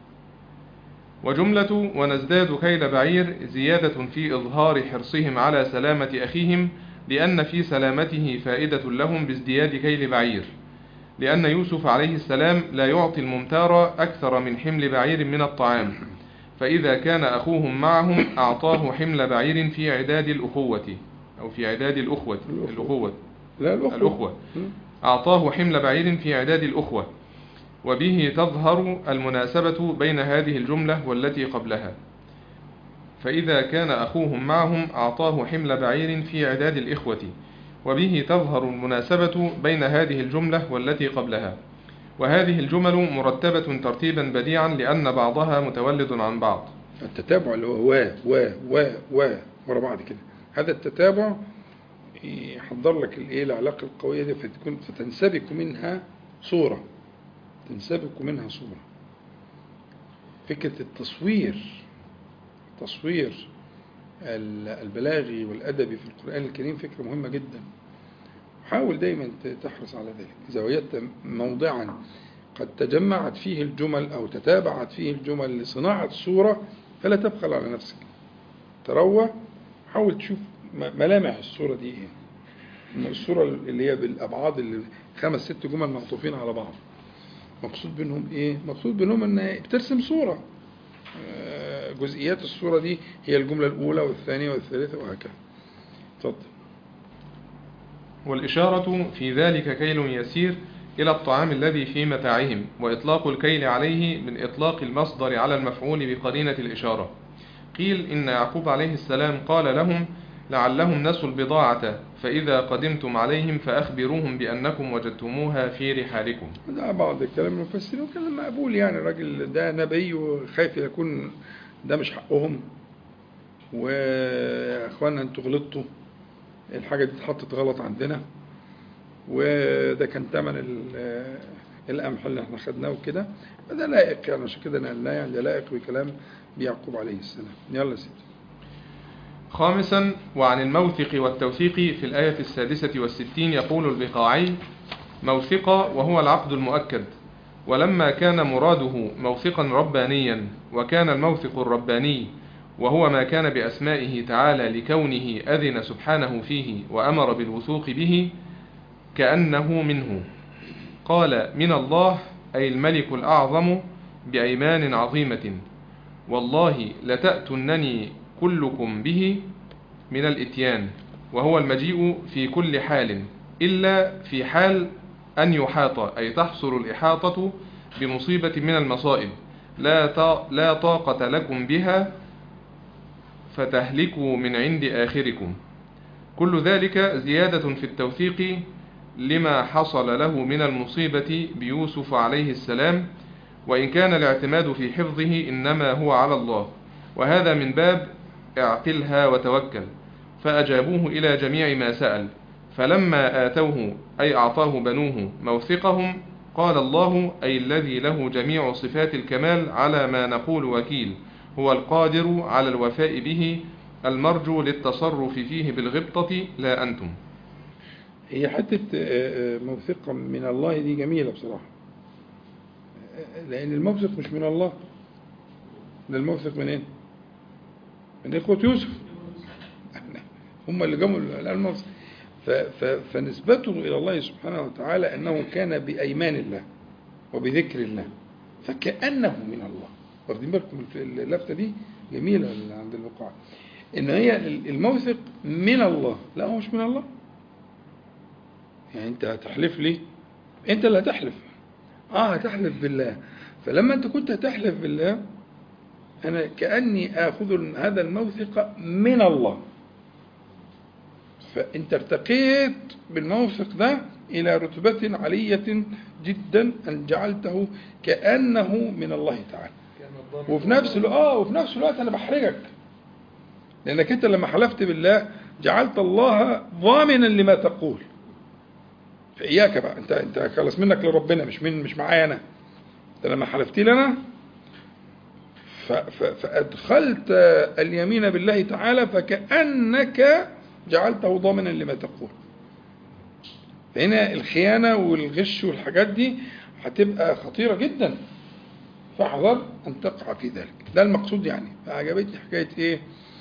وجملة ونزداد كيل بعير زيادة في إظهار حرصهم على سلامة أخيهم لأن في سلامته فائدة لهم بازدياد كيل بعير لأن يوسف عليه السلام لا يعطي الممتار أكثر من حمل بعير من الطعام فإذا كان أخوهم معهم أعطاه حمل بعير في عداد الأخوة أو في عداد الأخوة الأخوة. الأخوة لا الأخوة, الأخوة. م? أعطاه حمل بعير في عداد الأخوة وبه تظهر المناسبة بين هذه الجملة والتي قبلها فإذا كان أخوهم معهم أعطاه حمل بعير في عداد الإخوة وبه تظهر المناسبة بين هذه الجملة والتي قبلها وهذه الجمل مرتبة ترتيبا بديعا لأن بعضها متولد عن بعض التتابع اللي هو و و و و ورا بعض كده هذا التتابع يحضر لك الايه العلاقه القويه دي فتكون فتنسبك منها صوره تنسبك منها صوره فكره التصوير التصوير ال- البلاغي والادبي في القران الكريم فكره مهمه جدا حاول دايما ت- تحرص على ذلك اذا وجدت موضعا قد تجمعت فيه الجمل او تتابعت فيه الجمل لصناعه صوره فلا تبخل على نفسك تروى حاول تشوف م- ملامح الصورة دي ايه الصورة اللي هي بالأبعاد اللي خمس ست جمل معطوفين على بعض مقصود بينهم ايه مقصود بينهم ان بترسم صورة آه، جزئيات الصورة دي هي الجملة الأولى والثانية والثالثة وهكذا اتفضل والإشارة في ذلك كيل يسير إلى الطعام الذي في متاعهم وإطلاق الكيل عليه من إطلاق المصدر على المفعول بقرينة الإشارة قيل إن يعقوب عليه السلام قال لهم لعلهم نسوا البضاعة فإذا قدمتم عليهم فأخبروهم بأنكم وجدتموها في رحالكم ده بعض الكلام المفسرين وكلام مقبول يعني الراجل ده نبي وخايف يكون ده مش حقهم ويا اخوانا انتوا غلطتوا الحاجة دي اتحطت غلط عندنا وده كان تمن ال- القمح اللي احنا خدناه وكده فده لائق يعني عشان كده نقلناه يعني ده لائق بكلام بيعقوب عليه السلام يلا يا سيدي خامسا وعن الموثق والتوثيق في الآية السادسة والستين يقول البقاعي موثقة وهو العقد المؤكد ولما كان مراده موثقا ربانيا وكان الموثق الرباني وهو ما كان بأسمائه تعالى لكونه أذن سبحانه فيه وأمر بالوثوق به كأنه منه قال من الله أي الملك الأعظم بأيمان عظيمة والله لتأتنني كلكم به من الإتيان وهو المجيء في كل حال إلا في حال أن يحاط أي تحصل الإحاطة بمصيبة من المصائب لا طا- لا طاقة لكم بها فتهلكوا من عند آخركم كل ذلك زيادة في التوثيق لما حصل له من المصيبة بيوسف عليه السلام وإن كان الاعتماد في حفظه إنما هو على الله وهذا من باب اعقلها وتوكل فأجابوه إلى جميع ما سأل فلما آتوه أي أعطاه بنوه موثقهم قال الله أي الذي له جميع صفات الكمال على ما نقول وكيل هو القادر على الوفاء به المرجو للتصرف فيه بالغبطة لا أنتم هي حتة آه، آه، موثقة من الله دي جميلة بصراحة آه، لأن الموثق مش من الله ده الموثق منين؟ من إخوة يوسف هم اللي جابوا الموثق ف- ف- فنسبته إلى الله سبحانه وتعالى أنه كان بأيمان الله وبذكر الله فكأنه من الله واخدين بالكم الف- اللفتة دي جميلة اللي عند البقاع إن هي الموثق من الله لا هو مش من الله يعني انت هتحلف لي انت اللي هتحلف اه هتحلف بالله فلما انت كنت هتحلف بالله انا كاني اخذ هذا الموثق من الله فانت ارتقيت بالموثق ده الى رتبه عاليه جدا ان جعلته كانه من الله تعالى وفي نفس الوقت اه وفي نفس الوقت انا بحرجك لانك انت لما حلفت بالله جعلت الله ضامنا لما تقول فإياك بقى أنت أنت خلص منك لربنا مش من مش معايا أنا أنت لما حلفت لي أنا ف- ف- فأدخلت اليمين بالله تعالى فكأنك جعلته ضامنا لما تقول فهنا الخيانة والغش والحاجات دي هتبقى خطيرة جدا فاحذر أن تقع في ذلك ده المقصود يعني فعجبتني حكاية إيه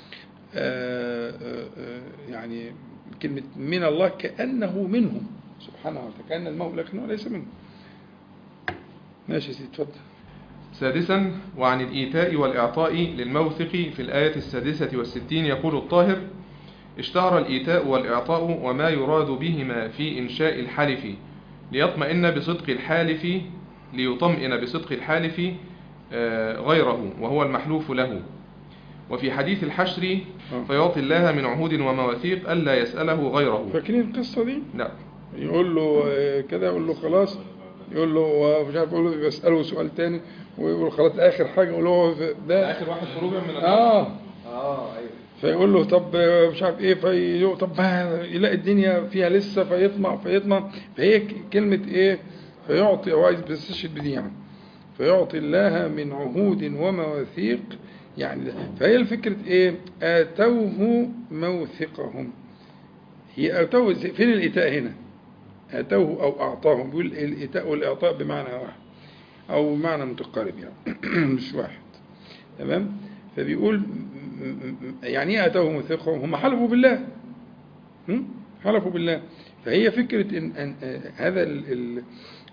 آه آه آه يعني كلمة من الله كأنه منهم سبحانه وتعالى كأن المولى لكنه ليس منهم ماشي يا سيدي اتفضل سادسا وعن الإيتاء والإعطاء للموثق في الآية السادسة والستين يقول الطاهر اشتهر الإيتاء والإعطاء وما يراد بهما في إنشاء الحلف ليطمئن بصدق الحالف ليطمئن بصدق الحالف آه، غيره وهو المحلوف له وفي حديث الحشر آه. فيعطي الله من عهود ومواثيق ألا يسأله غيره فاكرين القصة دي لا يقول له آه، كده يقول له خلاص يقول له آه، مش عارف يقول له بيسأله سؤال تاني ويقول خلاص آخر حاجة يقول له ده آخر واحد خروجا من اه اه ايوه فيقول له طب آه، مش عارف ايه في طب ما يلاقي الدنيا فيها لسه فيطمع فيطمع فهي ك- كلمة ايه فيعطي هو عايز بيستشهد بدي يعني فيعطي الله من عهود ومواثيق يعني ده. فهي الفكرة ايه آتوه موثقهم هي آتوه إزاي؟ فين الإيتاء هنا آتوه أو أعطاهم بيقول الإيتاء والإعطاء بمعنى واحد أو بمعنى متقارب يعني مش واحد تمام فبيقول م- م- يعني ايه اتوهم موثقهم هم حلفوا بالله هم؟ حلفوا بالله فهي فكره ان, أن آه، هذا ال ال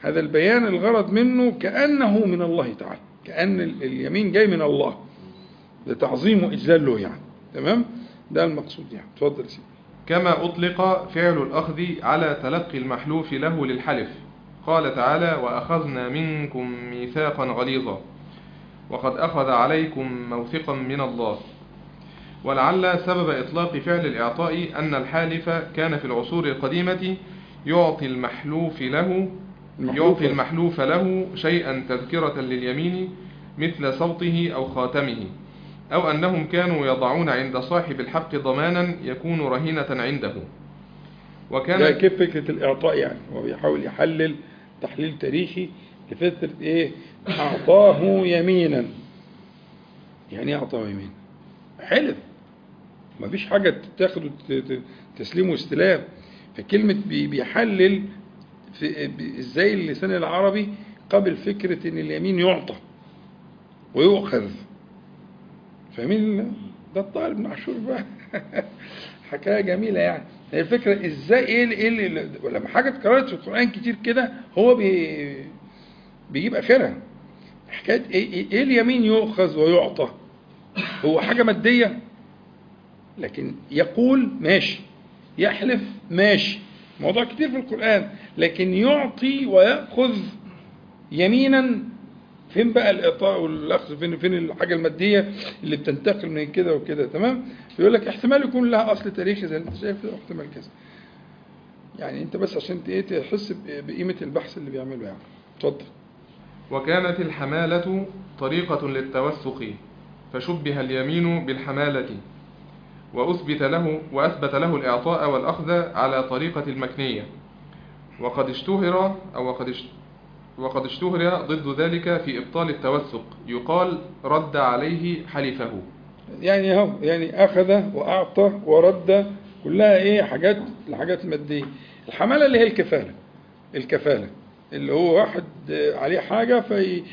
هذا البيان الغرض منه كأنه من الله تعالى كأن ال- اليمين جاي من الله ده تعظيم وإجلال له يعني تمام ده المقصود يعني اتفضل يا سيدي كما أطلق فعل الأخذ على تلقي المحلوف له للحلف قال تعالى وأخذنا منكم ميثاقا غليظا وقد أخذ عليكم موثقا من الله ولعل سبب إطلاق فعل الإعطاء أن الحالف كان في العصور القديمة يعطي المحلوف له المحلوف يعطي المحلوف له شيئا تذكرة لليمين مثل صوته أو خاتمه أو أنهم كانوا يضعون عند صاحب الحق ضمانا يكون رهينة عنده ده وكان كيف فكرة الإعطاء يعني هو بيحاول يحلل تحليل تاريخي لفكرة إيه أعطاه يمينا يعني إيه أعطاه يمينا حلف ما فيش حاجة تاخده ت- ت- تسليم واستلام فكلمة بي- بيحلل في ب- إزاي اللسان العربي قبل فكرة إن اليمين يعطى ويؤخذ فاهمين ال- ده الطالب بن عاشور بقى حكايه جميله يعني هي الفكره ازاي ايه اللي- ايه اللي ولما حاجه اتكررت في القران كتير كده هو بي بيجيب اخرها حكايه ايه, إيه, إيه اليمين يؤخذ ويعطى هو حاجه ماديه لكن يقول ماشي يحلف ماشي موضوع كتير في القران لكن يعطي وياخذ يمينا فين بقى الاعطاء والاخذ فين فين الحاجه الماديه اللي بتنتقل من كده وكده تمام يقول لك احتمال يكون لها اصل تاريخي زي اللي انت شايف كده واحتمال كذا يعني انت بس عشان ت- ايه تحس ب- بقيمه البحث اللي بيعمله يعني اتفضل وكانت الحمالة طريقة للتوثق فشبه اليمين بالحمالة وأثبت له وأثبت له الإعطاء والأخذ على طريقة المكنية وقد اشتهر أو وقد اشت وقد اشتهر ضد ذلك في إبطال التوثق يقال رد عليه حلفه يعني اهو يعني اخذ واعطى ورد كلها ايه حاجات الحاجات الماديه الحماله اللي هي الكفاله الكفاله اللي هو واحد آه، عليه حاجه في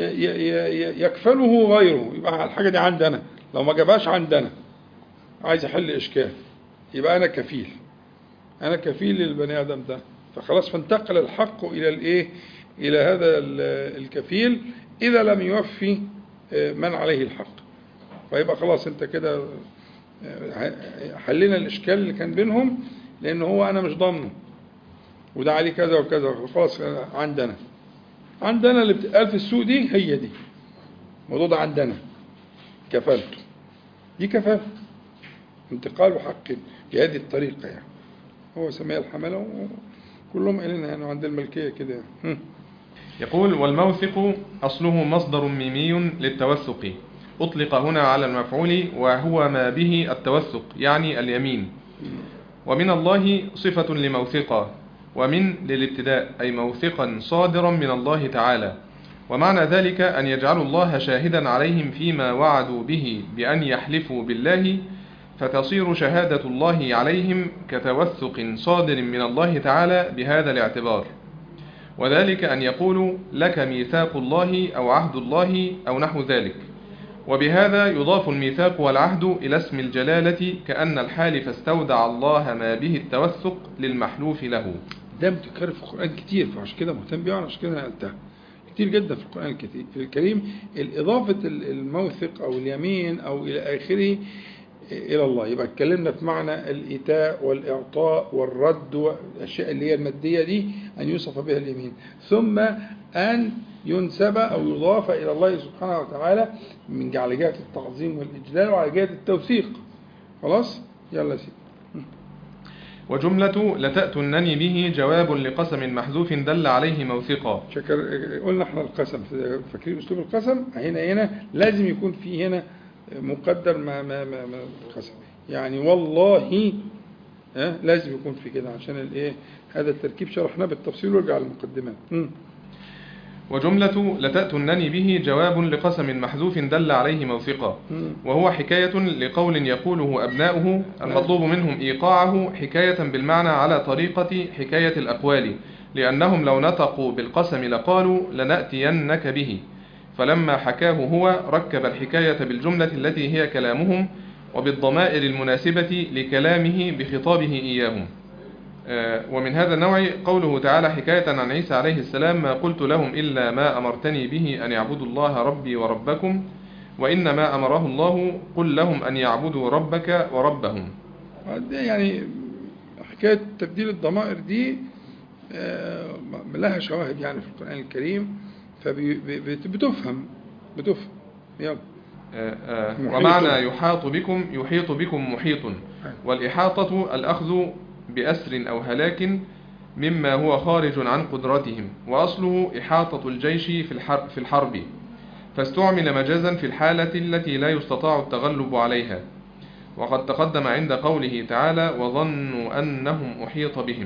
يكفله غيره يبقى الحاجه دي عندي انا لو ما جابهاش عندي انا عايز احل اشكال يبقى انا كفيل انا كفيل للبني ادم ده فخلاص فانتقل الحق الى الايه الى هذا ال- الكفيل اذا لم يوفي آه، من عليه الحق فيبقى خلاص انت كده آه، حلينا الاشكال اللي كان بينهم لان هو انا مش ضامنه وده عليه كذا وكذا خلاص عندنا عندنا اللي بتقال في السوق دي هي دي الموضوع ده عندنا كفالته دي كفاله انتقال حق بهذه الطريقه يعني هو سميها الحمله وكلهم قايلين يعني عند الملكيه كده يعني. هم. يقول والموثق أصله مصدر ميمي للتوثق أطلق هنا على المفعول وهو ما به التوثق يعني اليمين ومن الله صفة لموثقة ومن للابتداء أي موثقا صادرا من الله تعالى ومعنى ذلك أن يجعلوا الله شاهدا عليهم فيما وعدوا به بأن يحلفوا بالله فتصير شهادة الله عليهم كتوثق صادر من الله تعالى بهذا الاعتبار وذلك أن يقولوا لك ميثاق الله أو عهد الله أو نحو ذلك وبهذا يضاف الميثاق والعهد إلى اسم الجلالة كأن الحالف استودع الله ما به التوثق للمحلوف له ده متكرر في القرآن كتير فعشان كده مهتم بيه عشان كده نقلتها كتير جدا في القرآن الكتير الكريم الإضافة الموثق أو اليمين أو إلى آخره إلى الله يبقى اتكلمنا في معنى الإيتاء والإعطاء والرد والأشياء اللي هي المادية دي أن يوصف بها اليمين ثم أن ينسب أو يضاف إلى الله سبحانه وتعالى من على جهة التعظيم والإجلال وعلى جهة التوثيق خلاص يلا سيدي وجملة لتأتنني به جواب لقسم محذوف دل عليه موثقا شكر قلنا احنا القسم فاكرين اسلوب القسم هنا هنا لازم يكون في هنا مقدر ما ما ما, ما القسم يعني والله ها لازم يكون في كده عشان الايه هذا التركيب شرحناه بالتفصيل وارجع للمقدمات م. وجملة لتأتنني به جواب لقسم محذوف دل عليه موثقا مم. وهو حكاية لقول يقوله أبناؤه المطلوب منهم إيقاعه حكاية بالمعنى على طريقة حكاية الأقوال لأنهم لو نطقوا بالقسم لقالوا لنأتينك به فلما حكاه هو ركب الحكاية بالجملة التي هي كلامهم وبالضمائر المناسبة لكلامه بخطابه إياهم آه، ومن هذا النوع قوله تعالى حكاية عن عيسى عليه السلام ما قلت لهم إلا ما أمرتني به أن يعبدوا الله ربي وربكم وإنما أمره الله قل لهم أن يعبدوا ربك وربهم ده يعني حكاية تبديل الضمائر دي آه، لها شواهد يعني في القرآن الكريم فبتفهم بتفهم يلا آه، آه، محيط. ومعنى يحاط بكم يحيط بكم محيط والإحاطة الأخذ بأسر أو هلاك مما هو خارج عن قدرتهم وأصله إحاطة الجيش في الحرب, في الحرب فاستعمل مجازا في الحالة التي لا يستطاع التغلب عليها وقد تقدم عند قوله تعالى وظنوا أنهم أحيط بهم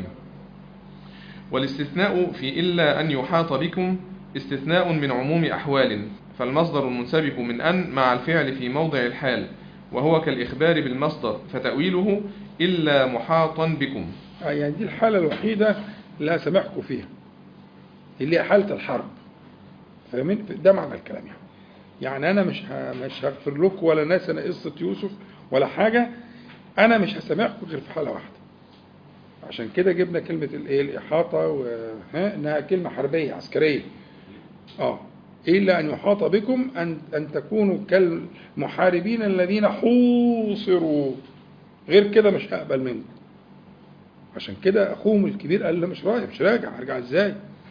والاستثناء في إلا أن يحاط بكم استثناء من عموم أحوال فالمصدر المنسبك من أن مع الفعل في موضع الحال وهو كالإخبار بالمصدر فتأويله إلا محاطا بكم آه، يعني دي الحالة الوحيدة اللي هسامحكم فيها اللي هي حالة الحرب فاهمين ده معنى الكلام يعني يعني أنا مش ه- مش هغفر لكم ولا ناس أنا قصة يوسف ولا حاجة أنا مش هسامحكم غير في حالة واحدة عشان كده جبنا كلمة الإيه الإحاطة وها إنها كلمة حربية عسكرية اه إلا أن يحاط بكم أن أن تكونوا كالمحاربين الذين حوصروا غير كده مش هقبل منكم عشان كده اخوهم الكبير قال له مش راجع مش راجع هرجع ازاي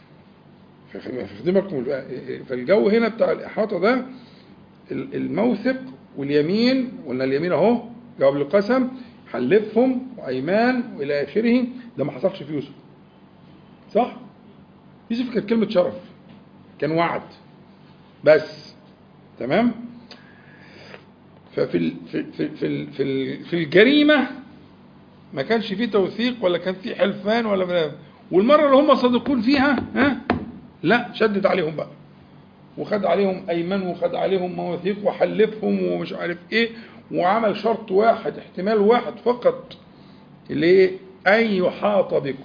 فخدمكم فالجو هنا بتاع الاحاطه ده ال- الموثق واليمين قلنا اليمين اهو جواب القسم حلفهم وايمان والى اخره ده ما حصلش في يوسف صح يوسف كانت كلمه شرف كان وعد بس تمام ففي ال- في في في ال- في ال- في الجريمه ما كانش فيه توثيق ولا كان فيه حلفان ولا بلا والمره اللي هم صادقون فيها ها لا شدد عليهم بقى وخد عليهم ايمان وخد عليهم مواثيق وحلفهم ومش عارف ايه وعمل شرط واحد احتمال واحد فقط اللي ايه ان يحاط بكم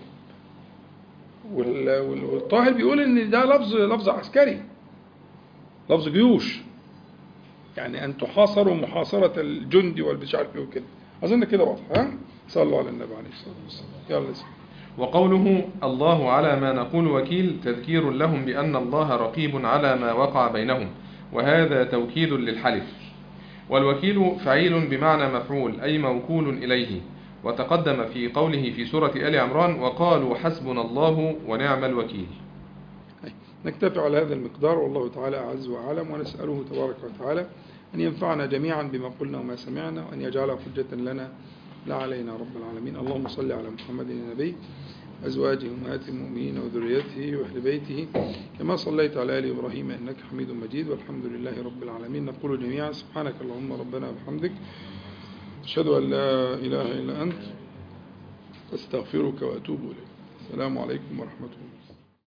وال- وال- والطاهر بيقول ان ده لفظ لفظ عسكري لفظ جيوش يعني ان تحاصروا محاصره الجندي والمش عارف ايه وكده اظن كده واضح ها صلوا على النبي عليه الصلاه والسلام يلا اسمع وقوله الله على ما نقول وكيل تذكير لهم بأن الله رقيب على ما وقع بينهم وهذا توكيد للحلف والوكيل فعيل بمعنى مفعول أي موكول إليه وتقدم في قوله في سورة آل عمران وقالوا حسبنا الله ونعم الوكيل نكتفي على هذا المقدار والله تعالى أعز وأعلم ونسأله تبارك وتعالى أن ينفعنا جميعا بما قلنا وما سمعنا وأن يجعله حجة لنا لا علينا رب العالمين اللهم صل على محمد النبي أزواجه أمهات المؤمنين وذريته وأهل بيته كما صليت على آل إبراهيم إنك حميد مجيد والحمد لله رب العالمين نقول جميعا سبحانك اللهم ربنا وبحمدك أشهد أن لا إله إلا أنت أستغفرك وأتوب إليك السلام عليكم ورحمة الله